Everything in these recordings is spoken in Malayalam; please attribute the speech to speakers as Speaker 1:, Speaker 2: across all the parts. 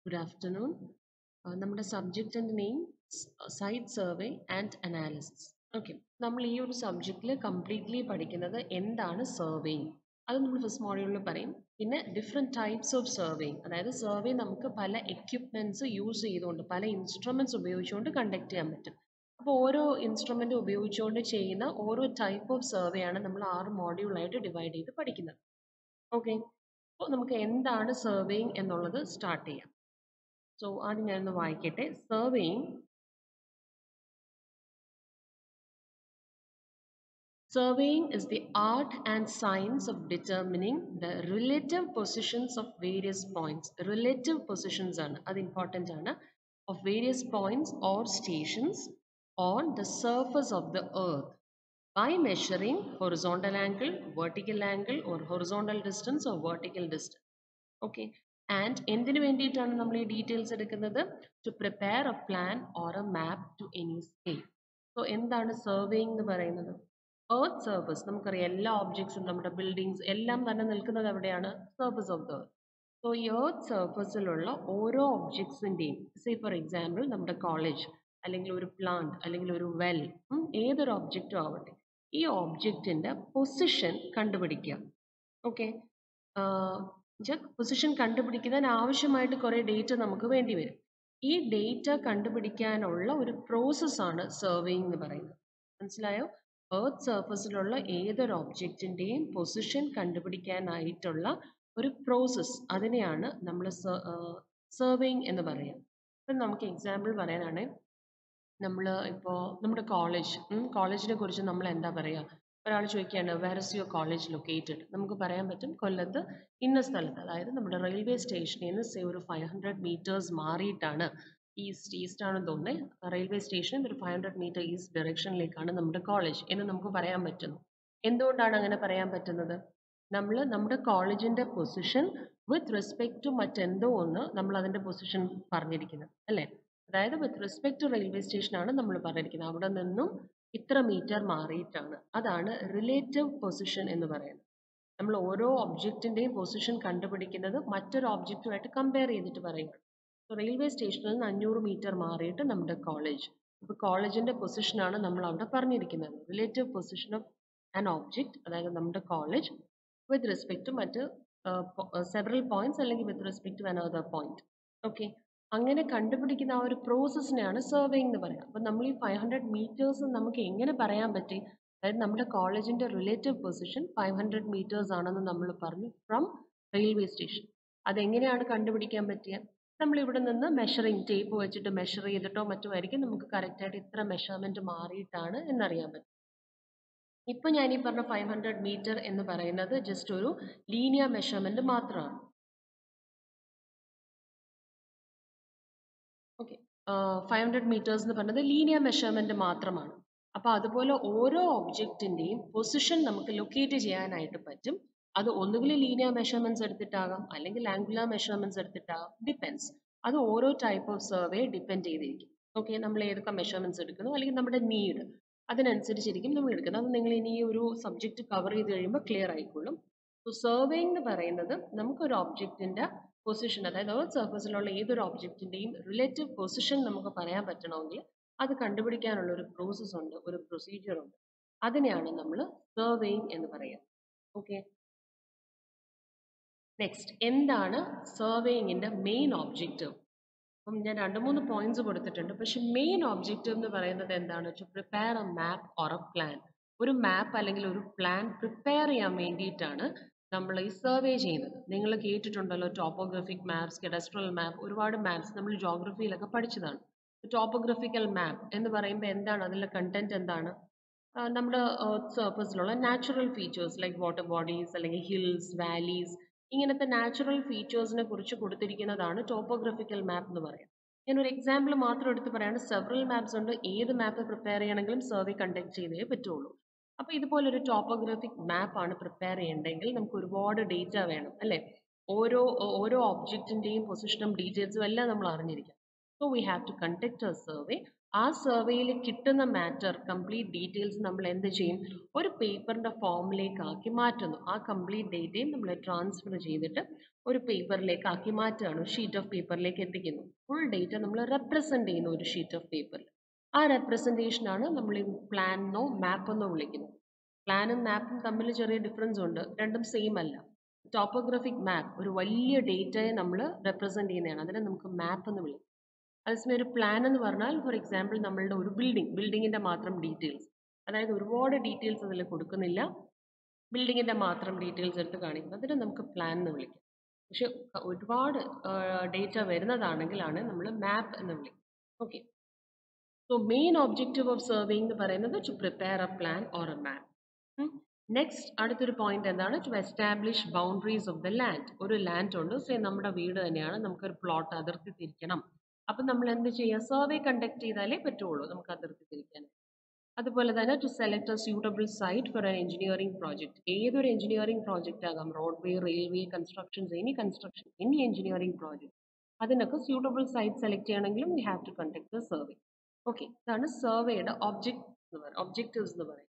Speaker 1: Good afternoon. Uh, നമ്മുടെ subject and name site survey and analysis okay നമ്മൾ ഈ ഒരു സബ്ജക്റ്റിൽ കംപ്ലീറ്റ്ലി പഠിക്കുന്നത് എന്താണ് സർവേയിങ് അത് നമ്മൾ ഫസ്റ്റ് മോഡ്യൂളിൽ പറയും പിന്നെ ഡിഫറെൻറ്റ് ടൈപ്സ് ഓഫ് സർവേയിങ് അതായത് സർവേ നമുക്ക് പല എക്യുപ്മെൻറ്റ്സ് യൂസ് ചെയ്തുകൊണ്ട് പല ഇൻസ്ട്രുമെൻറ്റ്സ് ഉപയോഗിച്ചുകൊണ്ട് കണ്ടക്ട് ചെയ്യാൻ പറ്റും അപ്പോൾ ഓരോ ഇൻസ്ട്രുമെൻ്റ് ഉപയോഗിച്ചുകൊണ്ട് ചെയ്യുന്ന ഓരോ ടൈപ്പ് ഓഫ് സർവേ ആണ് നമ്മൾ ആറ് മോഡ്യൂളായിട്ട് ഡിവൈഡ് ചെയ്ത് പഠിക്കുന്നത് ഓക്കെ അപ്പോൾ നമുക്ക് എന്താണ് സർവേയിങ് എന്നുള്ളത് സ്റ്റാർട്ട് ചെയ്യാം സോ ആദ്യം ഞാനൊന്ന് വായിക്കട്ടെ surveying Surveying is the art and science of determining the relative positions of various points. Relative positions ആണ് അത് important ആണ് of various points or stations on the surface of the earth by measuring horizontal angle, vertical angle or horizontal distance or vertical distance. Okay. And എന്തിനു വേണ്ടിയിട്ടാണ് നമ്മൾ ഈ ഡീറ്റെയിൽസ് എടുക്കുന്നത് to prepare a plan or a map to any scale so എന്താണ് സർവേയിങ് എന്ന് പറയുന്നത് എർത്ത് സർഫസ് നമുക്കറിയാം എല്ലാ ഓബ്ജക്ട്സും നമ്മുടെ ബിൽഡിങ്സ് എല്ലാം തന്നെ നിൽക്കുന്നത് എവിടെയാണ് surface of the earth so ഈ എർത്ത് സർഫസിലുള്ള ഓരോ ഒബ്ജക്ട്സിൻ്റെയും സേ ഫോർ എക്സാമ്പിൾ നമ്മുടെ കോളേജ് അല്ലെങ്കിൽ ഒരു പ്ലാന്റ് അല്ലെങ്കിൽ ഒരു വെൽ ഏതൊരു ഒബ്ജക്റ്റും ആവട്ടെ ഈ ഒബ്ജക്റ്റിൻ്റെ പൊസിഷൻ കണ്ടുപിടിക്കുക ഓക്കെ പൊസിഷൻ കണ്ടുപിടിക്കുന്നതിന് ആവശ്യമായിട്ട് കുറേ ഡേറ്റ നമുക്ക് വേണ്ടി വരും ഈ ഡേറ്റ കണ്ടുപിടിക്കാനുള്ള ഒരു പ്രോസസ്സാണ് സർവേയിങ് എന്ന് പറയുന്നത് മനസ്സിലായോ എർത്ത് സർഫസിലുള്ള ഏതൊരു ഒബ്ജക്റ്റിൻ്റെയും പൊസിഷൻ കണ്ടുപിടിക്കാനായിട്ടുള്ള ഒരു പ്രോസസ്സ് അതിനെയാണ് നമ്മൾ സർവേയിങ് എന്ന് പറയുക ഇപ്പം നമുക്ക് എക്സാമ്പിൾ പറയാനാണെങ്കിൽ നമ്മൾ ഇപ്പോൾ നമ്മുടെ കോളേജ് കോളേജിനെ കുറിച്ച് നമ്മൾ എന്താ പറയുക ഒരാൾ ചോദിക്കുകയാണ് where is your college located നമുക്ക് പറയാൻ പറ്റും കൊല്ലത്ത് ഇന്ന സ്ഥലത്ത് അതായത് നമ്മുടെ റെയിൽവേ സ്റ്റേഷനിൽ നിന്ന് സേ ഒരു ഫൈവ് ഹൺഡ്രഡ് മീറ്റേഴ്സ് മാറിയിട്ടാണ് ഈസ്റ്റ് ഈസ്റ്റ് ആണെന്ന് തോന്നുന്നത് റെയിൽവേ സ്റ്റേഷനിൽ ഒരു ഫൈവ് ഹൺഡ്രഡ് മീറ്റർ ഈസ്റ്റ് ഡയറക്ഷനിലേക്കാണ് നമ്മുടെ കോളേജ് എന്ന് നമുക്ക് പറയാൻ പറ്റുന്നു എന്തുകൊണ്ടാണ് അങ്ങനെ പറയാൻ പറ്റുന്നത് നമ്മൾ നമ്മുടെ കോളേജിൻ്റെ പൊസിഷൻ വിത്ത് റെസ്പെക്ട് ടു മറ്റെന്തോ ഒന്ന് നമ്മൾ അതിൻ്റെ പൊസിഷൻ പറഞ്ഞിരിക്കുന്നത് അല്ലേ അതായത് വിത്ത് റെസ്പെക്ട് ടു റെയിൽവേ സ്റ്റേഷനാണ് നമ്മൾ പറഞ്ഞിരിക്കുന്നത് അവിടെ നിന്നും ഇത്ര മീറ്റർ മാറിയിട്ടാണ് അതാണ് റിലേറ്റീവ് പൊസിഷൻ എന്ന് പറയുന്നത് നമ്മൾ ഓരോ ഒബ്ജക്റ്റിൻ്റെയും പൊസിഷൻ കണ്ടുപിടിക്കുന്നത് മറ്റൊരു ഒബ്ജക്റ്റുമായിട്ട് കമ്പയർ ചെയ്തിട്ട് പറയുകയാണ് റെയിൽവേ സ്റ്റേഷനിൽ നിന്ന് അഞ്ഞൂറ് മീറ്റർ മാറിയിട്ട് നമ്മുടെ കോളേജ് അപ്പോൾ കോളേജിൻ്റെ പൊസിഷനാണ് നമ്മൾ അവിടെ പറഞ്ഞിരിക്കുന്നത് relative position of an object അതായത് നമ്മുടെ കോളേജ് വിത്ത് റെസ്പെക്ട് ടു മറ്റ് സെവറൽ പോയിന്റ്സ് അല്ലെങ്കിൽ with respect to another point okay അങ്ങനെ കണ്ടുപിടിക്കുന്ന ആ ഒരു പ്രോസസ്സിനെയാണ് സർവേയിങ് എന്ന് പറയുക അപ്പം നമ്മൾ ഈ ഫൈവ് ഹൺഡ്രഡ് മീറ്റേഴ്സ് നമുക്ക് എങ്ങനെ പറയാൻ പറ്റി അതായത് നമ്മുടെ കോളേജിൻ്റെ relative position five hundred metres ആണെന്ന് നമ്മൾ പറഞ്ഞു ഫ്രം റെയിൽവേ സ്റ്റേഷൻ അതെങ്ങനെയാണ് കണ്ടുപിടിക്കാൻ പറ്റിയ നമ്മൾ ഇവിടെ നിന്ന് മെഷറിങ് ടേപ്പ് വെച്ചിട്ട് മെഷർ ചെയ്തിട്ടോ മറ്റോ ആയിരിക്കും നമുക്ക് കറക്റ്റായിട്ട് ഇത്ര മെഷർമെൻറ്റ് മാറിയിട്ടാണ് എന്നറിയാൻ പറ്റും ഇപ്പം ഞാൻ ഈ പറഞ്ഞ ഫൈവ് ഹൺഡ്രഡ് മീറ്റർ എന്ന് പറയുന്നത് ജസ്റ്റ് ഒരു ലീനിയർ മെഷർമെൻറ്റ് മാത്രമാണ് ഓക്കെ ഫൈവ് ഹൺഡ്രഡ് മീറ്റേഴ്സ് എന്ന് പറഞ്ഞത് ലീനിയർ മെഷർമെൻറ്റ് മാത്രമാണ് അപ്പോൾ അതുപോലെ ഓരോ ഒബ്ജക്റ്റിൻ്റെയും പൊസിഷൻ നമുക്ക് ലൊക്കേറ്റ് ചെയ്യാനായിട്ട് പറ്റും അത് ഒന്നുകിൽ ലീനിയർ മെഷർമെൻറ്റ്സ് എടുത്തിട്ടാകാം അല്ലെങ്കിൽ ആംഗുലർ മെഷർമെൻറ്റ്സ് എടുത്തിട്ടാകാം ഡിപ്പെൻസ് അത് ഓരോ ടൈപ്പ് ഓഫ് സർവേ ഡിപ്പെൻഡ് ചെയ്തിരിക്കും ഓക്കെ നമ്മൾ ഏതൊക്കെ മെഷർമെൻറ്റ്സ് എടുക്കുന്നു അല്ലെങ്കിൽ നമ്മുടെ നീഡ് അതിനനുസരിച്ചിരിക്കും നമ്മൾ എടുക്കുന്നത് അത് നിങ്ങൾ ഇനി ഒരു സബ്ജക്റ്റ് കവർ ചെയ്ത് കഴിയുമ്പോൾ ക്ലിയർ ആയിക്കോളും സോ സർവേയിങ് എന്ന് പറയുന്നത് നമുക്കൊരു ഒബ്ജക്റ്റിൻ്റെ പൊസിഷൻ അതായത് എർത്ത് സർഫസിലുള്ള ഏതൊരു ഒബ്ജക്റ്റിൻ്റെയും റിലേറ്റീവ് പൊസിഷൻ നമുക്ക് പറയാൻ പറ്റണമെങ്കിൽ അത് കണ്ടുപിടിക്കാനുള്ള ഒരു പ്രോസസ്സ് ഉണ്ട് ഒരു പ്രൊസീജിയർ ഉണ്ട് അതിനെയാണ് നമ്മൾ സർവേയിങ് എന്ന് പറയുക ഓക്കെ നെക്സ്റ്റ് എന്താണ് സർവേയിങ്ങിൻ്റെ മെയിൻ ഒബ്ജക്റ്റീവ് അപ്പം ഞാൻ രണ്ട് മൂന്ന് പോയിന്റ്സ് കൊടുത്തിട്ടുണ്ട് പക്ഷെ മെയിൻ ഒബ്ജക്റ്റീവ് എന്ന് പറയുന്നത് എന്താണ് to prepare a map or a plan ഒരു മാപ്പ് അല്ലെങ്കിൽ ഒരു പ്ലാൻ പ്രിപ്പയർ ചെയ്യാൻ വേണ്ടിയിട്ടാണ് നമ്മൾ ഈ സർവേ ചെയ്യുന്നത് നിങ്ങൾ കേട്ടിട്ടുണ്ടല്ലോ ടോപ്പോഗ്രഫിക് മാപ്സ് കെഡസ്ട്രൽ മാപ്പ് ഒരുപാട് മാപ്സ് നമ്മൾ ജോഗ്രഫിയിലൊക്കെ പഠിച്ചതാണ് ടോപ്പോഗ്രഫിക്കൽ മാപ്പ് എന്ന് പറയുമ്പോൾ എന്താണ് അതിലെ കണ്ടന്റ് എന്താണ് നമ്മുടെ സർഫസിലുള്ള natural features like water bodies അല്ലെങ്കിൽ ഹിൽസ് വാലീസ് ഇങ്ങനത്തെ നാച്ചുറൽ ഫീച്ചേഴ്സിനെ കുറിച്ച് കൊടുത്തിരിക്കുന്നതാണ് ടോപ്പോഗ്രഫിക്കൽ മാപ്പ് എന്ന് പറയുന്നത് ഞാൻ ഒരു എക്സാമ്പിൾ മാത്രം എടുത്ത് പറയാണ് സെവറൽ മാപ്സ് ഉണ്ട് ഏത് മാപ്പ് പ്രിപ്പയർ ചെയ്യണമെങ്കിലും സർവേ കണ്ടക്ട് ചെയ്തേ പറ്റുള്ളൂ അപ്പോൾ ഇതുപോലൊരു ടോപ്പോഗ്രാഫിക് മാപ്പ് ആണ് പ്രിപ്പയർ ചെയ്യേണ്ടതെങ്കിൽ നമുക്ക് ഒരുപാട് ഡേറ്റ വേണം അല്ലേ ഓരോ ഓരോ ഒബ്ജക്റ്റിൻ്റെയും പൊസിഷനും ഡീറ്റെയിൽസും എല്ലാം നമ്മൾ അറിഞ്ഞിരിക്കണം so we have to conduct a survey ആ സർവേയിൽ കിട്ടുന്ന മാറ്റർ കംപ്ലീറ്റ് ഡീറ്റെയിൽസ് നമ്മൾ എന്ത് ചെയ്യും ഒരു പേപ്പറിൻ്റെ ഫോമിലേക്ക് ആക്കി മാറ്റുന്നു ആ കംപ്ലീറ്റ് ഡേറ്റയും നമ്മൾ ട്രാൻസ്ഫർ ചെയ്തിട്ട് ഒരു പേപ്പറിലേക്ക് ആക്കി മാറ്റുകയാണ് ഷീറ്റ് ഓഫ് പേപ്പറിലേക്ക് എത്തിക്കുന്നു ഫുൾ ഡേറ്റ നമ്മൾ റെപ്രസെൻ്റ് ചെയ്യുന്നു ഒരു ഷീറ്റ് ഓഫ് പേപ്പറിൽ ആ റെപ്രസെൻറ്റേഷനാണ് നമ്മൾ പ്ലാൻ എന്നോ മാപ്പ് എന്നോ വിളിക്കുന്നത് പ്ലാനും മാപ്പും തമ്മിൽ ചെറിയ ഡിഫറൻസ് ഉണ്ട് രണ്ടും സെയിം അല്ല ടോപ്പോഗ്രഫിക് മാപ്പ് ഒരു വലിയ ഡേറ്റയെ നമ്മൾ റെപ്രസെൻ്റ് ചെയ്യുന്നതാണ് അതിനെ നമുക്ക് മാപ്പ് എന്ന് വിളിക്കും അതേസമയം ഒരു പ്ലാൻ എന്ന് പറഞ്ഞാൽ ഫോർ എക്സാമ്പിൾ നമ്മളുടെ ഒരു ബിൽഡിംഗ് ബിൽഡിങ്ങിൻ്റെ മാത്രം ഡീറ്റെയിൽസ് അതായത് ഒരുപാട് ഡീറ്റെയിൽസ് അതിൽ കൊടുക്കുന്നില്ല ബിൽഡിങ്ങിൻ്റെ മാത്രം ഡീറ്റെയിൽസ് എടുത്ത് കാണിക്കുന്നത് അതിനെ നമുക്ക് പ്ലാൻ എന്ന് വിളിക്കാം പക്ഷെ ഒരുപാട് ഡേറ്റ വരുന്നതാണെങ്കിലാണ് നമ്മൾ മാപ്പ് എന്ന് വിളിക്കും okay so main objective of surveying എന്ന് പറയുന്നത് to prepare a plan or a map next അടുത്തൊരു പോയിന്റ് എന്താണ് to establish boundaries of the land ഒരു ലാൻഡ് ഉണ്ട് സേ നമ്മുടെ വീട് തന്നെയാണ് നമുക്കൊരു പ്ലോട്ട് അതിർത്തി തിരിക്കണം അപ്പം നമ്മൾ എന്ത് ചെയ്യുക സർവേ കണ്ടക്ട് ചെയ്താലേ പറ്റുള്ളൂ നമുക്ക് അതിർത്തി തിരിക്കാൻ അതുപോലെ തന്നെ to select a suitable site for an engineering project ഏതൊരു എഞ്ചിനീയറിംഗ് പ്രോജക്റ്റ് ആകാം roadway railway constructions any construction any engineering project അതിനൊക്കെ സ്യൂട്ടബിൾ സൈറ്റ് സെലക്ട് ചെയ്യണമെങ്കിലും we have to conduct the survey okay ഇതാണ് സർവേയുടെ ഒബ്ജക്ട് എന്ന് പറയുന്നത് ഒബ്ജക്റ്റീവ്സ് എന്ന് പറയുന്നത്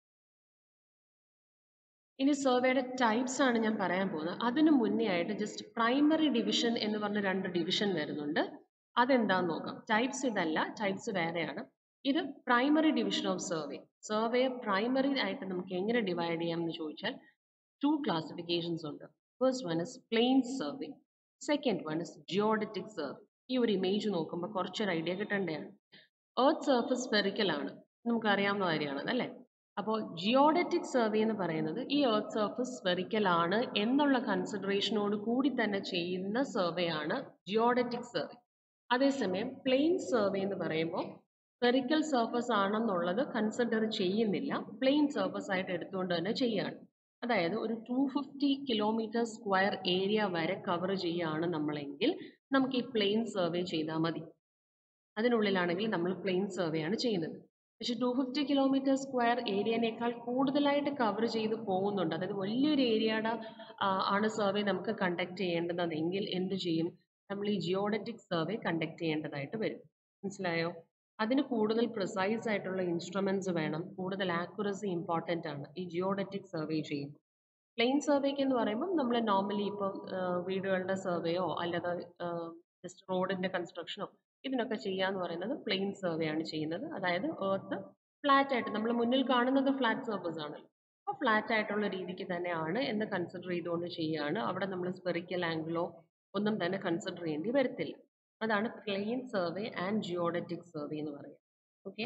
Speaker 1: ഇനി സർവേയുടെ ടൈപ്സ് ആണ് ഞാൻ പറയാൻ പോകുന്നത് അതിനു മുന്നേ ആയിട്ട് ജസ്റ്റ് പ്രൈമറി ഡിവിഷൻ എന്ന് പറഞ്ഞ രണ്ട് ഡിവിഷൻ വരുന്നുണ്ട് അതെന്താന്ന് നോക്കാം ടൈപ്സ് ഇതല്ല ടൈപ്സ് വേറെയാണ് ഇത് primary division of survey survey primary ആയിട്ട് നമുക്ക് എങ്ങനെ ഡിവൈഡ് ചെയ്യാം എന്ന് ചോദിച്ചാൽ ടു ക്ലാസിഫിക്കേഷൻസ് ഉണ്ട് first one is plain survey second one is geodetic survey ഈ ഒരു ഇമേജ് നോക്കുമ്പോൾ കുറച്ചൊരു ഐഡിയ കിട്ടേണ്ടതാണ് എർത്ത് സർഫസ് സ്പെറിക്കൽ ആണ് നമുക്കറിയാവുന്ന കാര്യമാണ് അല്ലേ അപ്പോൾ ജിയോഡറ്റിക് സർവേ എന്ന് പറയുന്നത് ഈ എർത്ത് സർഫസ് സ്പെറിക്കൽ ആണ് എന്നുള്ള കൺസിഡറേഷനോട് കൂടി തന്നെ ചെയ്യുന്ന സർവേ ആണ് ജിയോഡറ്റിക് സർവേ അതേസമയം പ്ലെയിൻ സർവേ എന്ന് പറയുമ്പോൾ സ്പെറിക്കൽ സർഫസ് ആണെന്നുള്ളത് കൺസിഡർ ചെയ്യുന്നില്ല പ്ലെയിൻ സർഫസ് ആയിട്ട് എടുത്തുകൊണ്ട് തന്നെ ചെയ്യാണ് അതായത് ഒരു two fifty kilometre square area വരെ കവർ ചെയ്യുകയാണ് നമ്മളെങ്കിൽ നമുക്ക് ഈ പ്ലെയിൻ സർവേ ചെയ്താൽ മതി അതിനുള്ളിലാണെങ്കിൽ നമ്മൾ പ്ലെയിൻ സർവേ ആണ് ചെയ്യുന്നത് പക്ഷെ ടു ഫിഫ്റ്റി കിലോമീറ്റർ സ്ക്വയർ ഏരിയനേക്കാൾ കൂടുതലായിട്ട് കവർ ചെയ്ത് പോകുന്നുണ്ട് അതായത് വലിയൊരു ഏരിയയുടെ ആണ് സർവേ നമുക്ക് കണ്ടക്ട് ചെയ്യേണ്ടതെങ്കിൽ എന്ത് ചെയ്യും നമ്മൾ ഈ ജിയോഡറ്റിക് സർവേ കണ്ടക്ട് ചെയ്യേണ്ടതായിട്ട് വരും മനസ്സിലായോ അതിന് കൂടുതൽ പ്രിസൈസ് ആയിട്ടുള്ള ഇൻസ്ട്രുമെന്റ്സ് വേണം കൂടുതൽ ആക്യുറസി ഇമ്പോർട്ടൻ്റ് ആണ് ഈ ജിയോഡറ്റിക് സർവേ ചെയ്യുമ്പോൾ പ്ലെയിൻ സർവേക്ക് എന്ന് പറയുമ്പോൾ നമ്മൾ നോർമലി ഇപ്പം വീടുകളുടെ സർവേയോ അല്ലാതെ ജസ്റ്റ് റോഡിന്റെ കൺസ്ട്രക്ഷനോ ഇതിനൊക്കെ ചെയ്യാന്ന് പറയുന്നത് പ്ലെയിൻ സർവേ ആണ് ചെയ്യുന്നത് അതായത് എർത്ത് ഫ്ലാറ്റ് ആയിട്ട് നമ്മൾ മുന്നിൽ കാണുന്നത് ഫ്ലാറ്റ് സർഫസ് ആണല്ലോ അപ്പോൾ ഫ്ലാറ്റ് ആയിട്ടുള്ള രീതിക്ക് തന്നെയാണ് എന്ന് കൺസിഡർ ചെയ്തുകൊണ്ട് ചെയ്യുകയാണ് അവിടെ നമ്മൾ സ്പെറിക്കൽ ആംഗിളോ ഒന്നും തന്നെ കൺസിഡർ ചെയ്യേണ്ടി വരത്തില്ല അതാണ് plain survey and geodetic survey എന്ന് പറയുന്നത് ഓക്കെ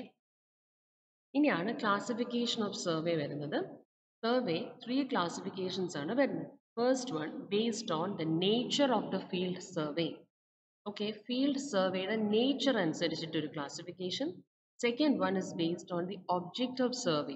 Speaker 1: ഇനിയാണ് ക്ലാസിഫിക്കേഷൻ ഓഫ് സർവേ വരുന്നത് സർവേ ത്രീ ക്ലാസിഫിക്കേഷൻസ് ആണ് വരുന്നത് first one based on the nature of the field survey okay field സർവേയുടെ നേച്ചർ അനുസരിച്ചിട്ട് ഒരു classification second one is based on the object of survey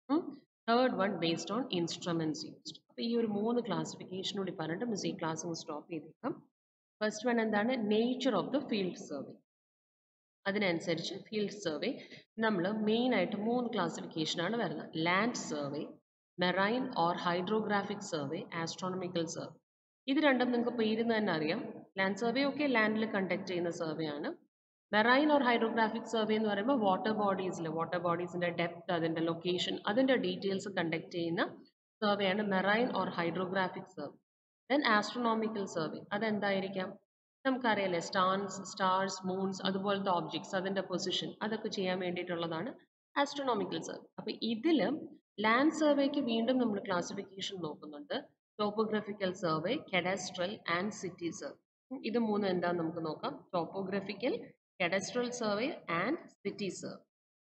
Speaker 1: third one based on instruments used അപ്പോൾ ഈ ഒരു മൂന്ന് ക്ലാസിഫിക്കേഷൻ കൂടി പറഞ്ഞിട്ട് മിസ് ഈ ക്ലാസ് സ്റ്റോപ്പ് ചെയ്തേക്കാം ഫസ്റ്റ് വൺ എന്താണ് nature of the field survey അതിനനുസരിച്ച് ഫീൽഡ് സർവേ നമ്മൾ മെയിൻ ആയിട്ട് മൂന്ന് ക്ലാസിഫിക്കേഷനാണ് വരുന്നത് land survey marine or hydrographic survey astronomical survey ഇത് രണ്ടും നിങ്ങൾക്ക് പേരുന്ന് തന്നെ അറിയാം ലാൻഡ് സർവേ ഒക്കെ ലാൻഡിൽ കണ്ടക്ട് ചെയ്യുന്ന സർവേ ആണ് മെറൈൻ ഓർ ഹൈഡ്രോഗ്രാഫിക് സർവേ എന്ന് പറയുമ്പോൾ വാട്ടർ ബോഡീസിൽ വാട്ടർ ബോഡീസിന്റെ ഡെപ്ത് അതിന്റെ ലൊക്കേഷൻ അതിന്റെ ഡീറ്റെയിൽസ് കണ്ടക്ട് ചെയ്യുന്ന സർവേ ആണ് marine or hydrographic survey then astronomical survey അതെന്തായിരിക്കാം നമുക്കറിയാലേ സ്റ്റാർസ് സ്റ്റാർസ് മൂൺസ് അതുപോലത്തെ ഓബ്ജക്ട്സ് അതിന്റെ പൊസിഷൻ അതൊക്കെ ചെയ്യാൻ വേണ്ടിയിട്ടുള്ളതാണ് ആസ്ട്രോണോമിക്കൽ സർവേ അപ്പൊ ഇതില് ലാൻഡ് സർവേക്ക് വീണ്ടും നമ്മൾ ക്ലാസിഫിക്കേഷൻ നോക്കുന്നുണ്ട് topographical survey cadastral and city survey ഇത് മൂന്നും എന്താന്ന് നമുക്ക് നോക്കാം topographical cadastral survey and city survey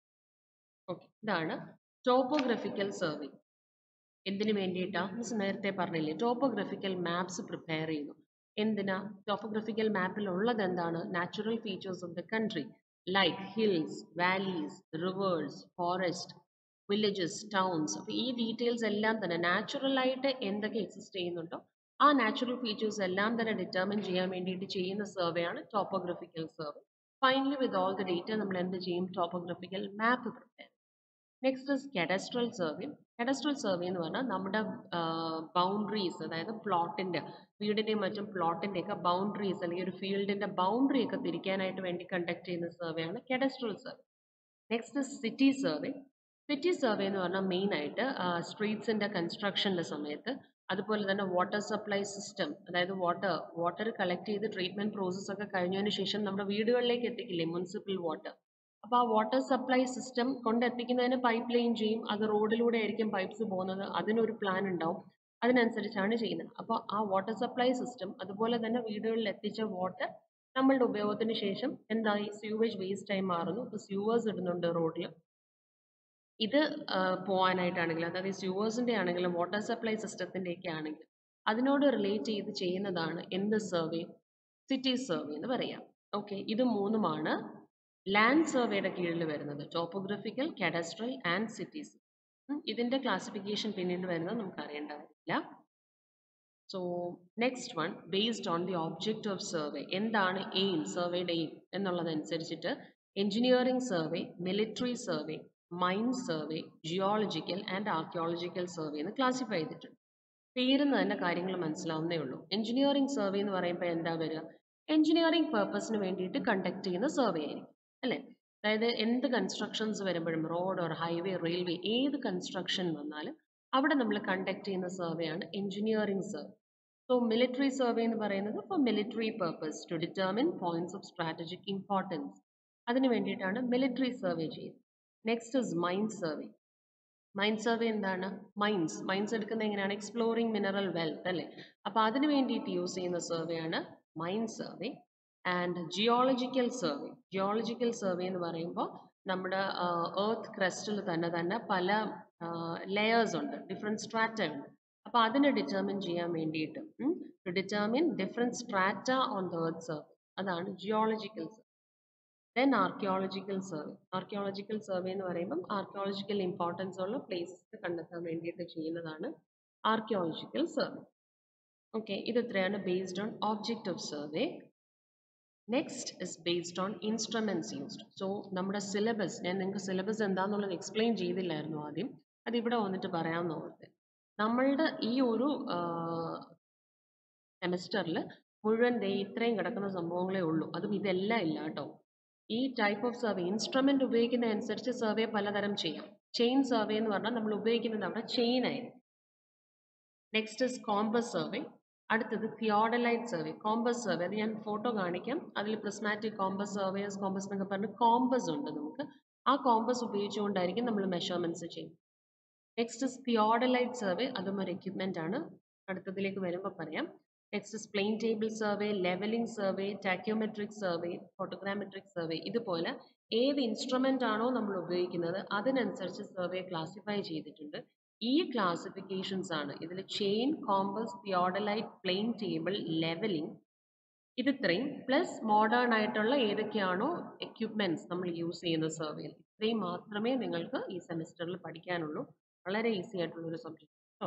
Speaker 1: okay ഇതാണ് ടോപ്പോഗ്രഫിക്കൽ സർവേ എന്തിനു വേണ്ടിയിട്ടാ മിസ് നേരത്തെ പറഞ്ഞില്ലേ ടോപ്പോഗ്രഫിക്കൽ മാപ്സ് പ്രിപ്പയർ ചെയ്യുന്നു എന്തിനാ ടോപ്പോഗ്രഫിക്കൽ മാപ്പിൽ ഉള്ളത് എന്താണ് natural features of the country like hills valleys rivers forest villages towns അപ്പോൾ ഈ ഡീറ്റെയിൽസ് എല്ലാം തന്നെ നാച്ചുറൽ ആയിട്ട് എന്തൊക്കെ എക്സിസ്റ്റ് ചെയ്യുന്നുണ്ടോ ആ നാച്ചുറൽ ഫീച്ചേഴ്സ് എല്ലാം തന്നെ ഡിറ്റർമിൻ ചെയ്യാൻ വേണ്ടിയിട്ട് ചെയ്യുന്ന സർവേ ആണ് topographical survey finally with all the data നമ്മൾ എന്ത് ചെയ്യും topographical map prepare next is cadastral survey cadastral survey എന്ന് പറഞ്ഞാൽ നമ്മുടെ ബൗണ്ടറീസ് അതായത് പ്ലോട്ടിന്റെ വീടിന്റെയും മറ്റും പ്ലോട്ടിന്റെ ഒക്കെ ബൗണ്ടറീസ് അല്ലെങ്കിൽ ഒരു ഫീൽഡിന്റെ ബൗണ്ടറി ഒക്കെ തിരിക്കാനായിട്ട് വേണ്ടി കണ്ടക്ട് ചെയ്യുന്ന സർവേ ആണ് cadastral survey next city survey city survey എന്ന് പറഞ്ഞാൽ മെയിൻ ആയിട്ട് സ്ട്രീറ്റ്സിന്റെ കൺസ്ട്രക്ഷന്റെ സമയത്ത് അതുപോലെ തന്നെ വാട്ടർ സപ്ലൈ സിസ്റ്റം അതായത് വാട്ടർ വാട്ടർ കളക്ട് ചെയ്ത് ട്രീറ്റ്മെന്റ് പ്രോസസ് ഒക്കെ കഴിഞ്ഞതിന് ശേഷം നമ്മുടെ വീടുകളിലേക്ക് എത്തിക്കില്ലേ മുനിസിപ്പൽ വാട്ടർ അപ്പോൾ ആ വാട്ടർ സപ്ലൈ സിസ്റ്റം കൊണ്ടെത്തിക്കുന്നതിന് പൈപ്പ് ലൈൻ ചെയ്യും അത് റോഡിലൂടെ ആയിരിക്കും പൈപ്പ്സ് പോകുന്നത് അതിനൊരു പ്ലാൻ ഉണ്ടാവും അതിനനുസരിച്ചാണ് ചെയ്യുന്നത് അപ്പോൾ ആ വാട്ടർ സപ്ലൈ സിസ്റ്റം അതുപോലെ തന്നെ വീടുകളിൽ എത്തിച്ച വാട്ടർ നമ്മളുടെ ഉപയോഗത്തിന് ശേഷം എന്തായി സ്യൂവേജ് വേസ്റ്റ് ആയി മാറുന്നു ഇപ്പോൾ സ്യൂവേഴ്സ് ഇടുന്നുണ്ട് റോഡിൽ ഇത് പോകാനായിട്ടാണെങ്കിലും അതായത് സ്യൂവേഴ്സിൻ്റെ ആണെങ്കിലും വാട്ടർ സപ്ലൈ സിസ്റ്റത്തിൻ്റെ ഒക്കെ ആണെങ്കിലും അതിനോട് റിലേറ്റ് ചെയ്ത് ചെയ്യുന്നതാണ് എന്ത് സർവേ സിറ്റി സർവേ എന്ന് പറയാം ഓക്കെ ഇത് മൂന്നുമാണ് ലാൻഡ് സർവേയുടെ കീഴിൽ വരുന്നത് ടോപ്പോഗ്രഫിക്കൽ കാഡസ്ട്രൽ ആൻഡ് സിറ്റീസ് ഇതിന്റെ ക്ലാസിഫിക്കേഷൻ പിന്നീട് വരുന്നത് നമുക്ക് അറിയേണ്ടതില്ല so next one based on the object of survey എന്താണ് എയിം സർവേയുടെ എയിം എന്നുള്ളതനുസരിച്ചിട്ട് engineering survey military survey mine survey geological and archaeological survey എന്ന് ക്ലാസിഫൈ ചെയ്തിട്ടുണ്ട് പേരുന്ന് തന്നെ കാര്യങ്ങൾ മനസ്സിലാവുന്നേ ഉള്ളൂ എഞ്ചിനീയറിംഗ് സർവേ എന്ന് പറയുമ്പോൾ എന്താ വരിക എഞ്ചിനീയറിംഗ് പർപ്പസിന് വേണ്ടിയിട്ട് കണ്ടക്ട് ചെയ്യുന്ന സർവേ ആയിരിക്കും അല്ലേ അതായത് എന്ത് കൺസ്ട്രക്ഷൻസ് വരുമ്പോഴും റോഡ് ഓർ ഹൈവേ റെയിൽവേ ഏത് കൺസ്ട്രക്ഷൻ വന്നാലും അവിടെ നമ്മൾ കണ്ടക്ട് ചെയ്യുന്ന സർവേ ആണ് engineering survey so military survey എന്ന് പറയുന്നത് for military purpose to determine points of strategic importance അതിന് വേണ്ടിയിട്ടാണ് മിലിറ്ററി സർവേ ചെയ്യുന്നത് next is mine survey mine survey എന്താണ് മൈൻസ് മൈൻസ് എടുക്കുന്നത് എങ്ങനെയാണ് എക്സ്പ്ലോറിംഗ് മിനറൽ വെൽത്ത് അല്ലേ അപ്പോൾ അതിന് വേണ്ടിയിട്ട് യൂസ് ചെയ്യുന്ന സർവേ ആണ് mine survey and geological survey geological survey എന്ന് പറയുമ്പോൾ നമ്മുടെ എർത്ത് ക്രസ്റ്റിൽ തന്നെ തന്നെ പല ലെയേഴ്സ് ഉണ്ട് ഡിഫറെൻറ്റ് സ്ട്രാറ്റ ഉണ്ട് അപ്പോൾ അതിനെ ഡിറ്റർമിൻ ചെയ്യാൻ വേണ്ടിയിട്ട് to determine different strata on the earth survey അതാണ് geological survey then archaeological survey archaeological survey എന്ന് പറയുമ്പം ആർക്കിയോളജിക്കൽ ഇമ്പോർട്ടൻസ് ഉള്ള പ്ലേസസ് കണ്ടെത്താൻ വേണ്ടിയിട്ട് ചെയ്യുന്നതാണ് ആർക്കിയോളജിക്കൽ സർവേ ഓക്കെ ഇത് ഇത്രയാണ് based on object of survey next is based on instruments used so നമ്മുടെ സിലബസ് ഞാൻ നിങ്ങൾക്ക് സിലബസ് എന്താണെന്നുള്ളത് എക്സ്പ്ലെയിൻ ചെയ്തില്ലായിരുന്നു ആദ്യം അത് ഇവിടെ വന്നിട്ട് പറയാമെന്ന് ഓർത്ത് നമ്മളുടെ ഈ ഒരു സെമസ്റ്ററിൽ മുഴുവൻ ദേ ഇത്രയും കിടക്കുന്ന സംഭവങ്ങളേ ഉള്ളൂ അതും ഇതെല്ലാം ഇല്ല കേട്ടോ ഈ ടൈപ്പ് ഓഫ് സർവേ ഇൻസ്ട്രുമെന്റ് ഉപയോഗിക്കുന്ന അനുസരിച്ച് സർവേ പലതരം ചെയ്യാം ചെയിൻ സർവേ എന്ന് പറഞ്ഞാൽ നമ്മൾ ഉപയോഗിക്കുന്നത് അവിടെ ചെയിൻ ആയിരിക്കും നെക്സ്റ്റ് ഇസ് കോമ്പസ് സർവേ അടുത്തത് തിയോഡലൈറ്റ് സർവേ കോമ്പസ് സർവേ അത് ഞാൻ ഫോട്ടോ കാണിക്കാം അതിൽ പ്രിസ്മാറ്റിക് കോമ്പസ് സർവേസ് കോമ്പസ് എന്നൊക്കെ പറഞ്ഞ് കോമ്പസ് ഉണ്ട് നമുക്ക് ആ കോമ്പസ് ഉപയോഗിച്ചുകൊണ്ടായിരിക്കും നമ്മൾ മെഷർമെന്റ്സ് ചെയ്യുന്നത് നെക്സ്റ്റ് ഇസ് തിയോഡലൈറ്റ് സർവേ അതും ഒരു എക്യുപ്മെന്റ് ആണ് അടുത്തതിലേക്ക് വരുമ്പോൾ പറയാം next is plane table survey levelling survey tacheometric survey photogrammetric survey ഇതുപോലെ ഏത് ഇൻസ്ട്രുമെന്റ് ആണോ നമ്മൾ ഉപയോഗിക്കുന്നത് അതിനനുസരിച്ച് സർവേ ക്ലാസിഫൈ ചെയ്തിട്ടുണ്ട് ഈ ക്ലാസിഫിക്കേഷൻസ് ആണ് ഇതിൽ chain compass theodolite plane table levelling ഇത് ഇത്രയും പ്ലസ് മോഡേൺ ആയിട്ടുള്ള ഏതൊക്കെയാണോ എക്യുപ്മെന്റ്സ് നമ്മൾ യൂസ് ചെയ്യുന്ന സർവേയിൽ ഇത്രയും മാത്രമേ നിങ്ങൾക്ക് ഈ സെമിസ്റ്ററിൽ പഠിക്കാനുള്ളൂ വളരെ ഈസി ആയിട്ടുള്ള ഒരു സബ്ജക്ട് കേട്ടോ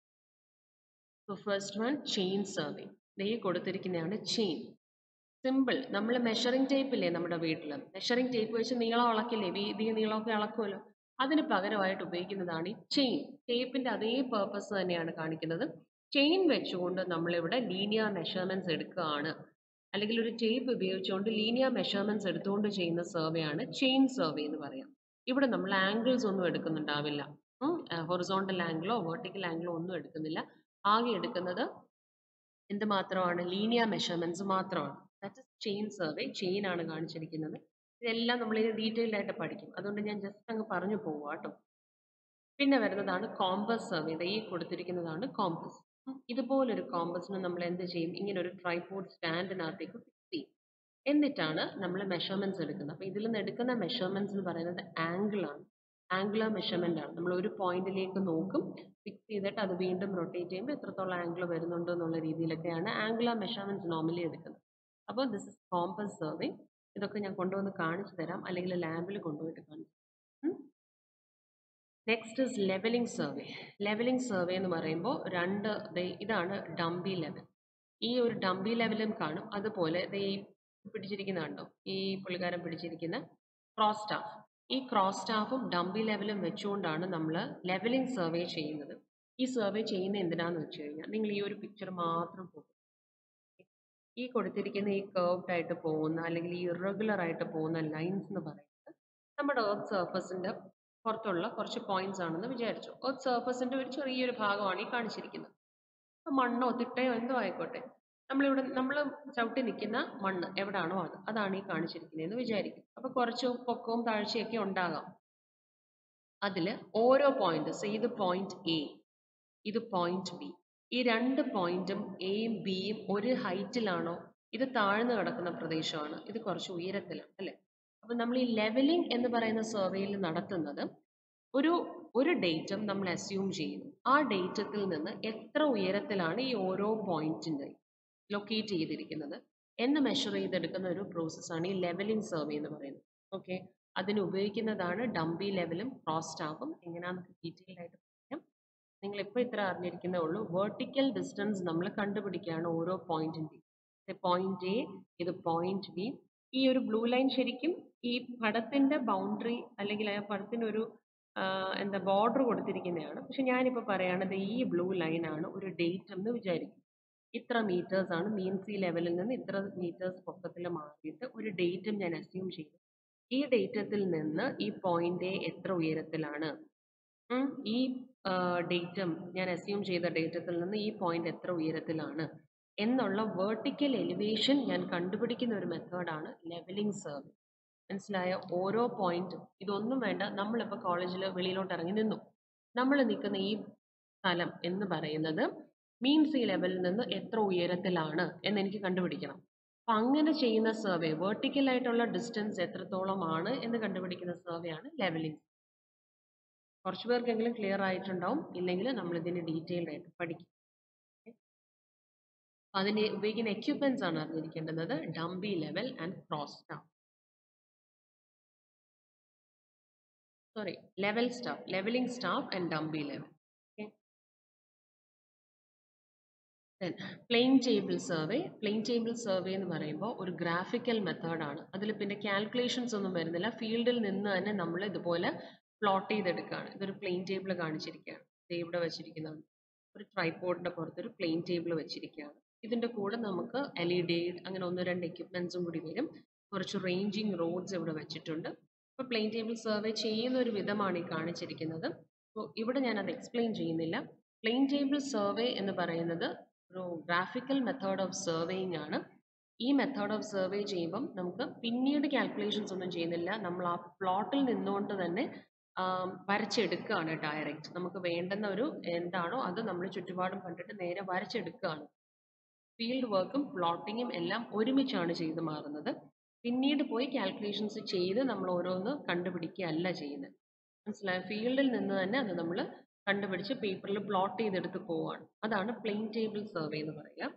Speaker 1: so first one chain survey ദേ കൊടുത്തിരിക്കുന്നതാണ് ചെയിൻ സിമ്പിൾ നമ്മൾ മെഷറിംഗ് ടേപ്പ് ഇല്ലേ നമ്മുടെ വീട്ടിൽ മെഷറിംഗ് ടേപ്പ് വെച്ച് നീളം അളക്കില്ലേ വീതി നീളമൊക്കെ അളക്കുമല്ലോ അതിന് പകരമായിട്ട് ഉപയോഗിക്കുന്നതാണ് ഈ ചെയിൻ ടേപ്പിന്റെ അതേ പേർപ്പസ് തന്നെയാണ് കാണിക്കുന്നത് ചെയിൻ വെച്ചുകൊണ്ട് നമ്മളിവിടെ ലീനിയർ മെഷർമെന്റ്സ് എടുക്കുകയാണ് അല്ലെങ്കിൽ ഒരു ടേപ്പ് ഉപയോഗിച്ചുകൊണ്ട് ലീനിയർ മെഷർമെന്റ്സ് എടുത്തുകൊണ്ട് ചെയ്യുന്ന സർവേ ആണ് ചെയിൻ സർവേ എന്ന് പറയാം ഇവിടെ നമ്മൾ ആംഗിൾസ് ഒന്നും എടുക്കുന്നുണ്ടാവില്ല ഹൊറിസോണ്ടൽ ആംഗിളോ വെർട്ടിക്കൽ ആംഗിളോ ഒന്നും എടുക്കുന്നില്ല ആകെ എടുക്കുന്നത് എന്ത് മാത്രമാണ് ലീനിയർ മെഷർമെന്റ്സ് മാത്രമാണ് that is chain survey chain ആണ് കാണിച്ചിരിക്കുന്നത് ഇതെല്ലാം നമ്മൾ ഇത് ഡീറ്റെയിൽഡ് ആയിട്ട് പഠിക്കും അതുകൊണ്ട് ഞാൻ ജസ്റ്റ് അങ്ങ് പറഞ്ഞു പോവുക കേട്ടോ പിന്നെ വരുന്നതാണ് കോമ്പസ് സർവേ ഇത് ഈ കൊടുത്തിരിക്കുന്നതാണ് കോമ്പസ് ഇതുപോലൊരു കോമ്പസിന് നമ്മൾ എന്ത് ചെയ്യും ഇങ്ങനെ ഒരു ട്രൈപോഡ് സ്റ്റാൻഡിനകത്തേക്ക് ഫിക്സ് ചെയ്യും എന്നിട്ടാണ് നമ്മൾ മെഷർമെന്റ്സ് എടുക്കുന്നത് അപ്പോൾ ഇതിൽ നിന്ന് എടുക്കുന്ന മെഷർമെന്റ്സ് എന്ന് പറയുന്നത് ആംഗിൾ ആണ് ആംഗുലർ മെഷർമെന്റ് ആണ് നമ്മൾ ഒരു പോയിന്റിലേക്ക് നോക്കും ഫിക്സ് ചെയ്തിട്ട് അത് വീണ്ടും റൊട്ടേറ്റ് ചെയ്യുമ്പോൾ എത്രത്തോളം ആംഗിൾ വരുന്നുണ്ട് എന്നുള്ള രീതിയിലൊക്കെയാണ് ആംഗുലർ മെഷർമെന്റ്സ് നോർമലി എടുക്കുന്നത് അപ്പോൾ ദിസ് ഇസ് കോമ്പസ് സർവേ ഇതൊക്കെ ഞാൻ കൊണ്ടുവന്ന് കാണിച്ചു തരാം അല്ലെങ്കിൽ ലാബിൽ കൊണ്ടുപോയിട്ട് കാണിച്ചു next is levelling survey levelling survey എന്ന് പറയുമ്പോൾ രണ്ട് ഇതാണ് ഡംബി ലെവൽ ഈ ഒരു ഡംബി ലെവലും കാണും അതുപോലെ ഈ പിടിച്ചിരിക്കുന്ന കണ്ടോ ഈ പുള്ളിക്കാരൻ പിടിച്ചിരിക്കുന്ന ക്രോസ് സ്റ്റാഫ് ഈ ക്രോസ് സ്റ്റാഫും ഡംബി ലെവലും വെച്ചുകൊണ്ടാണ് നമ്മൾ ലെവലിംഗ് സർവേ ചെയ്യുന്നത് ഈ സർവേ ചെയ്യുന്ന എന്തിനാന്ന് വെച്ച് കഴിഞ്ഞാൽ നിങ്ങൾ ഈ ഒരു പിക്ചർ മാത്രം പോകും ഈ കൊടുത്തിരിക്കുന്ന ഈ കേർവ്ഡ് ആയിട്ട് പോകുന്ന അല്ലെങ്കിൽ ഈ ഇറഗുലർ ആയിട്ട് പോകുന്ന ലൈൻസ് എന്ന് പറയുന്നത് നമ്മുടെ എർത്ത് സർഫസിന്റെ പുറത്തുള്ള കുറച്ച് പോയിന്റ്സ് ആണെന്ന് വിചാരിച്ചു എർത്ത് സർഫസിന്റെ ഒരു ചെറിയൊരു ഭാഗമാണ് ഈ കാണിച്ചിരിക്കുന്നത് ഇപ്പൊ മണ്ണോ തിട്ടയോ എന്തോ ആയിക്കോട്ടെ നമ്മളിവിടെ നമ്മൾ ചവിട്ടി നിൽക്കുന്ന മണ്ണ് എവിടാണോ അത് അതാണ് ഈ കാണിച്ചിരിക്കുന്നതെന്ന് വിചാരിക്കും അപ്പൊ കുറച്ച് പൊക്കവും താഴ്ചയൊക്കെ ഉണ്ടാകാം അതിൽ ഓരോ പോയിന്റ് ഇത് പോയിന്റ് എ ഇത് പോയിന്റ് ബി ഈ രണ്ട് പോയിന്റും എയും ബിയും ഒരു ഹൈറ്റിലാണോ ഇത് താഴ്ന്നു കിടക്കുന്ന പ്രദേശമാണ് ഇത് കുറച്ച് ഉയരത്തിലാണ് അല്ലെ അപ്പൊ നമ്മൾ ഈ ലെവലിംഗ് എന്ന് പറയുന്ന സർവേയിൽ നടത്തുന്നത് ഒരു ഒരു ഡേറ്റും നമ്മൾ അസ്യൂം ചെയ്യുന്നു ആ ഡേറ്റത്തിൽ നിന്ന് എത്ര ഉയരത്തിലാണ് ഈ ഓരോ പോയിന്റിന്റെ ലൊക്കേറ്റ് ചെയ്തിരിക്കുന്നത് എന്ന് മെഷർ ചെയ്തെടുക്കുന്ന ഒരു പ്രോസസ്സാണ് ഈ ലെവലിംഗ് സർവേ എന്ന് പറയുന്നത് ഓക്കെ അതിന് ഉപയോഗിക്കുന്നതാണ് ഡംബി ലെവലും ക്രോസ് സ്റ്റാഫും എങ്ങനെയാണെന്ന് ഡീറ്റെയിൽ ആയിട്ട് പറയാം നിങ്ങൾ ഇപ്പോൾ ഇത്ര അറിഞ്ഞിരിക്കുന്നേ ഉള്ളൂ വെർട്ടിക്കൽ ഡിസ്റ്റൻസ് നമ്മൾ കണ്ടുപിടിക്കുകയാണ് ഓരോ പോയിന്റിൻ്റെയും പോയിന്റ് എ ഇത് പോയിന്റ് ബി ഈ ഒരു ബ്ലൂ ലൈൻ ശരിക്കും ഈ പടത്തിന്റെ ബൗണ്ടറി അല്ലെങ്കിൽ ആ പടത്തിന് ഒരു എന്താ ബോർഡർ കൊടുത്തിരിക്കുന്നതാണ് പക്ഷെ ഞാനിപ്പോൾ പറയുകയാണത് ഈ ബ്ലൂ ലൈൻ ആണ് ഒരു ഡേറ്റ് എന്ന് വിചാരിക്കും ഇത്ര മീറ്റേഴ്സ് ആണ് മീൻ സി ലെവലിൽ നിന്ന് ഇത്ര മീറ്റേഴ്സ് പൊക്കത്തിൽ മാറിയിട്ട് ഒരു ഡേറ്റും ഞാൻ അസ്യൂം ചെയ്തു ഈ ഡേറ്റത്തിൽ നിന്ന് ഈ പോയിന്റ് എത്ര ഉയരത്തിലാണ് ഈ ഡേറ്റം ഞാൻ അസ്യൂം ചെയ്ത ഡേറ്റത്തിൽ നിന്ന് ഈ പോയിന്റ് എത്ര ഉയരത്തിലാണ് എന്നുള്ള വേർട്ടിക്കൽ എലിവേഷൻ ഞാൻ കണ്ടുപിടിക്കുന്ന ഒരു മെത്തേഡാണ് ലെവലിംഗ് സർവേ മനസ്സിലായ ഓരോ പോയിന്റും ഇതൊന്നും വേണ്ട നമ്മളിപ്പോൾ കോളേജിൽ വെളിയിലോട്ട് ഇറങ്ങി നിന്നു നമ്മൾ നിൽക്കുന്ന ഈ സ്ഥലം എന്ന് പറയുന്നത് മീൻ സി ലെവലിൽ നിന്ന് എത്ര ഉയരത്തിലാണ് എന്ന് എനിക്ക് കണ്ടുപിടിക്കണം അപ്പൊ അങ്ങനെ ചെയ്യുന്ന സർവേ വെർട്ടിക്കൽ ആയിട്ടുള്ള ഡിസ്റ്റൻസ് എത്രത്തോളമാണ് എന്ന് കണ്ടുപിടിക്കുന്ന സർവേ ആണ് ലെവലിംഗ് കുറച്ച് പേർക്കെങ്കിലും ക്ലിയർ ആയിട്ടുണ്ടാവും ഇല്ലെങ്കിൽ നമ്മൾ ഇതിന് ഡീറ്റെയിൽഡ് ആയിട്ട് പഠിക്കും അതിന് ഉപയോഗിക്കുന്ന എക്യുപ്മെന്റ്സ് ആണ് അറിഞ്ഞിരിക്കേണ്ടത് dumpy level and cross staff sorry level staff levelling staff and dumpy level plane table survey plane table survey എന്ന് പറയുമ്പോൾ ഒരു ഗ്രാഫിക്കൽ മെത്തേഡാണ് അതിൽ പിന്നെ കാൽക്കുലേഷൻസ് ഒന്നും വരുന്നില്ല ഫീൽഡിൽ നിന്ന് തന്നെ നമ്മൾ ഇതുപോലെ പ്ലോട്ട് ചെയ്തെടുക്കുകയാണ് ഇതൊരു പ്ലെയിൻ ടേബിൾ കാണിച്ചിരിക്കുകയാണ് ദേ ഇവിടെ വെച്ചിരിക്കുന്നതാണ് ഒരു ട്രൈപോഡിന്റെ പുറത്ത് ഒരു പ്ലെയിൻ ടേബിൾ വെച്ചിരിക്കുകയാണ് ഇതിന്റെ കൂടെ നമുക്ക് എൽ ഇ ഡി അങ്ങനെ ഒന്ന് രണ്ട് എക്യുപ്മെന്റ്സും കൂടി വരും കുറച്ച് റേഞ്ചിങ് റോഡ്സ് ഇവിടെ വെച്ചിട്ടുണ്ട് അപ്പോൾ പ്ലെയിൻ ടേബിൾ സർവേ ചെയ്യുന്ന ഒരു വിധമാണ് ഈ കാണിച്ചിരിക്കുന്നത് അപ്പോൾ ഇവിടെ ഞാൻ അത് എക്സ്പ്ലെയിൻ ചെയ്യുന്നില്ല പ്ലെയിൻ ടേബിൾ സർവേ എന്ന് പറയുന്നത് ഒരു ഗ്രാഫിക്കൽ മെത്തേഡ് ഓഫ് സർവേയിങ് ആണ് ഈ മെത്തേഡ് ഓഫ് സർവേ ചെയ്യുമ്പം നമുക്ക് പിന്നീട് കാൽക്കുലേഷൻസ് ഒന്നും ചെയ്യുന്നില്ല നമ്മൾ ആ പ്ലോട്ടിൽ നിന്നുകൊണ്ട് തന്നെ വരച്ചെടുക്കുകയാണ് ഡയറക്റ്റ് നമുക്ക് വേണ്ടുന്ന ഒരു എന്താണോ അത് നമ്മൾ ചുറ്റുപാടും കണ്ടിട്ട് നേരെ വരച്ചെടുക്കുകയാണ് ഫീൽഡ് വർക്കും പ്ലോട്ടിങ്ങും എല്ലാം ഒരുമിച്ചാണ് ചെയ്ത് മാറുന്നത് പിന്നീട് പോയി കാൽക്കുലേഷൻസ് ചെയ്ത് നമ്മൾ ഓരോന്ന് കണ്ടുപിടിക്കുകയല്ല ചെയ്യുന്നത് മനസ്സിലായോ ഫീൽഡിൽ നിന്ന് തന്നെ അത് നമ്മൾ കണ്ടുപിടിച്ച് പേപ്പറിൽ പ്ലോട്ട് ചെയ്തെടുത്ത് പോവാണ് അതാണ് പ്ലെയിൻ ടേബിൾ സർവേ എന്ന് പറയുക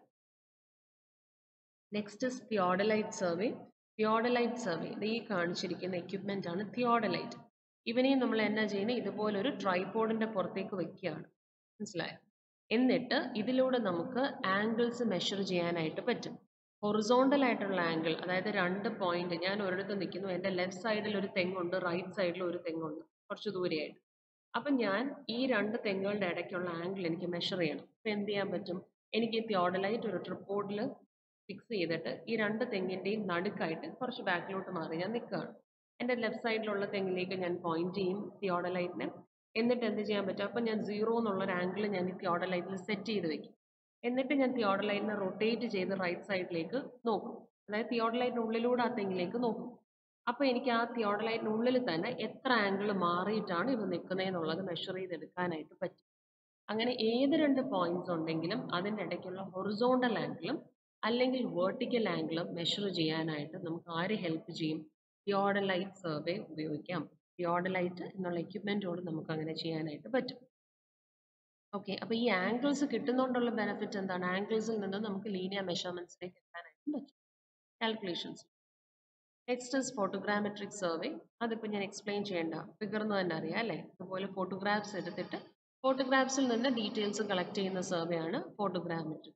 Speaker 1: next is theodolite survey theodolite survey ഈ കാണിച്ചിരിക്കുന്ന എക്യുപ്മെന്റ് ആണ് തിയോഡലൈറ്റ് ഇവനെയും നമ്മൾ എന്നാ ചെയ്യുന്നത് ഇതുപോലൊരു ട്രൈപോഡിന്റെ പുറത്തേക്ക് വെക്കുകയാണ് മനസ്സിലായോ എന്നിട്ട് ഇതിലൂടെ നമുക്ക് ആംഗിൾസ് മെഷർ ചെയ്യാനായിട്ട് പറ്റും ഹൊറിസോണ്ടൽ ആയിട്ടുള്ള ആംഗിൾ അതായത് രണ്ട് പോയിന്റ് ഞാൻ ഒരിടത്ത് നിൽക്കുന്നു എൻ്റെ ലെഫ്റ്റ് സൈഡിൽ ഒരു തെങ്ങുണ്ട് റൈറ്റ് സൈഡിൽ ഒരു തെങ്ങുണ്ട് കുറച്ച് ദൂരെയായിട്ട് അപ്പം ഞാൻ ഈ രണ്ട് തെങ്ങുകളുടെ ഇടയ്ക്കുള്ള ആംഗിൾ എനിക്ക് മെഷർ ചെയ്യണം അപ്പം എന്ത് ചെയ്യാൻ പറ്റും എനിക്ക് ഈ തിയോഡലൈറ്റ് ഒരു ട്രിപ്പോർഡിൽ ഫിക്സ് ചെയ്തിട്ട് ഈ രണ്ട് തെങ്ങിൻ്റെയും നടുക്കായിട്ട് കുറച്ച് ബാക്കിലോട്ട് മാറി ഞാൻ നിൽക്കുകയാണ് എൻ്റെ ലെഫ്റ്റ് സൈഡിലുള്ള തെങ്ങിലേക്ക് ഞാൻ പോയിന്റ് ചെയ്യും തിയോഡലൈറ്റിനെ എന്നിട്ട് എന്ത് ചെയ്യാൻ പറ്റും അപ്പം ഞാൻ സീറോ എന്നുള്ളൊരു ആംഗിൾ ഞാൻ ഈ തിയോഡലൈറ്റിൽ സെറ്റ് ചെയ്ത് വെക്കും എന്നിട്ട് ഞാൻ തിയോഡലൈറ്റിനെ റൊട്ടേറ്റ് ചെയ്ത് റൈറ്റ് സൈഡിലേക്ക് നോക്കും അതായത് തിയോഡലൈറ്റിന് ഉള്ളിലൂടെ ആ തെങ്ങിലേക്ക് നോക്കും അപ്പോൾ എനിക്ക് ആ തിയോഡലൈറ്റിന് ഉള്ളിൽ തന്നെ എത്ര ആംഗിൾ മാറിയിട്ടാണ് ഇവ നിൽക്കുന്നതെന്നുള്ളത് മെഷർ ചെയ്തെടുക്കാനായിട്ട് പറ്റും അങ്ങനെ ഏത് രണ്ട് പോയിന്റ്സ് ഉണ്ടെങ്കിലും അതിൻ്റെ ഇടയ്ക്കുള്ള ഹൊറിസോണ്ടൽ ആംഗിളും അല്ലെങ്കിൽ വേർട്ടിക്കൽ ആംഗിളും മെഷർ ചെയ്യാനായിട്ട് നമുക്ക് ആര് ഹെൽപ്പ് ചെയ്യും തിയോഡലൈറ്റ് സർവേ ഉപയോഗിക്കാം തിയോഡലൈറ്റ് എന്നുള്ള എക്യുപ്മെൻറ്റോട് നമുക്ക് അങ്ങനെ ചെയ്യാനായിട്ട് പറ്റും ഓക്കെ അപ്പോൾ ഈ ആംഗിൾസ് കിട്ടുന്നതുകൊണ്ടുള്ള ബെനിഫിറ്റ് എന്താണ് ആംഗിൾസിൽ നിന്ന് നമുക്ക് ലീനിയർ മെഷർമെന്റ്സിലേക്ക് എത്താനായിട്ട് പറ്റും calculations next is photogrammetric survey അതിപ്പോൾ ഞാൻ എക്സ്പ്ലെയിൻ ചെയ്യേണ്ട ഫിഗർന്ന് തന്നെ അറിയാം അല്ലേ അതുപോലെ ഫോട്ടോഗ്രാഫ്സ് എടുത്തിട്ട് ഫോട്ടോഗ്രാഫ്സിൽ നിന്ന് ഡീറ്റെയിൽസ് കളക്ട് ചെയ്യുന്ന സർവേ ആണ് photogrammetric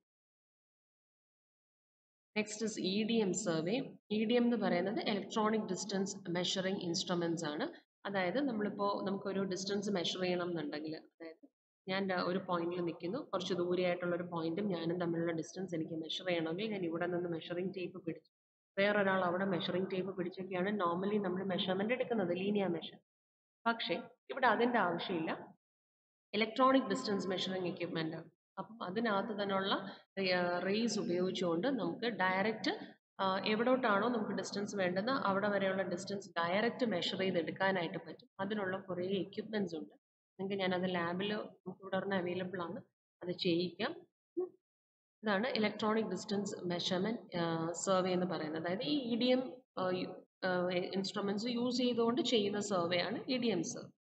Speaker 1: next is E D M survey E D M എന്ന് പറയുന്നത് ഇലക്ട്രോണിക് ഡിസ്റ്റൻസ് മെഷറിംഗ് ഇൻസ്ട്രുമെന്റ്സ് ആണ് അതായത് നമ്മളിപ്പോൾ നമുക്കൊരു ഡിസ്റ്റൻസ് മെഷർ ചെയ്യണം എന്നുണ്ടെങ്കിൽ അതായത് ഞാൻ ഒരു പോയിന്റിൽ നിൽക്കുന്നു കുറച്ച് ദൂരെയായിട്ടുള്ള ഒരു പോയിന്റും ഞാനും തമ്മിലുള്ള ഡിസ്റ്റൻസ് എനിക്ക് മെഷർ ചെയ്യണമെങ്കിൽ ഞാൻ ഇവിടെ നിന്ന് മെഷറിംഗ് ടേപ്പ് പിടിച്ച് വേറൊരാൾ അവിടെ മെഷറിംഗ് ടേപ്പ് പിടിച്ചൊക്കെയാണ് നോർമലി നമ്മൾ മെഷർമെന്റ് എടുക്കുന്നത് ലീനിയർ മെഷർ പക്ഷേ ഇവിടെ അതിൻ്റെ ആവശ്യമില്ല ഇലക്ട്രോണിക് ഡിസ്റ്റൻസ് മെഷറിംഗ് എക്യുപ്മെൻ്റ് ആണ് അപ്പം അതിനകത്ത് തന്നെയുള്ള റേസ് ഉപയോഗിച്ചുകൊണ്ട് നമുക്ക് ഡയറക്റ്റ് എവിടോട്ടാണോ നമുക്ക് ഡിസ്റ്റൻസ് വേണ്ടത് അവിടെ വരെയുള്ള ഡിസ്റ്റൻസ് ഡയറക്റ്റ് മെഷർ ചെയ്തെടുക്കാനായിട്ട് പറ്റും അതിനുള്ള കുറേ എക്യുപ്മെൻറ്റ്സ് ഉണ്ട് നിങ്ങൾക്ക് ഞാനത് ലാബിൽ നമുക്ക് ഇവിടെ ഒരെണ്ണം അവൈലബിൾ ആണ് അത് ചെയ്യിക്കാം ഉം. ഇതാണ് ഇലക്ട്രോണിക് ഡിസ്റ്റൻസ് മെഷർമെൻറ്റ് സർവേ എന്ന് പറയുന്നത് അതായത് ഈ E D M instruments use ചെയ്തുകൊണ്ട് ചെയ്യുന്ന സർവേ ആണ് ഇ ഡി എം സർവേ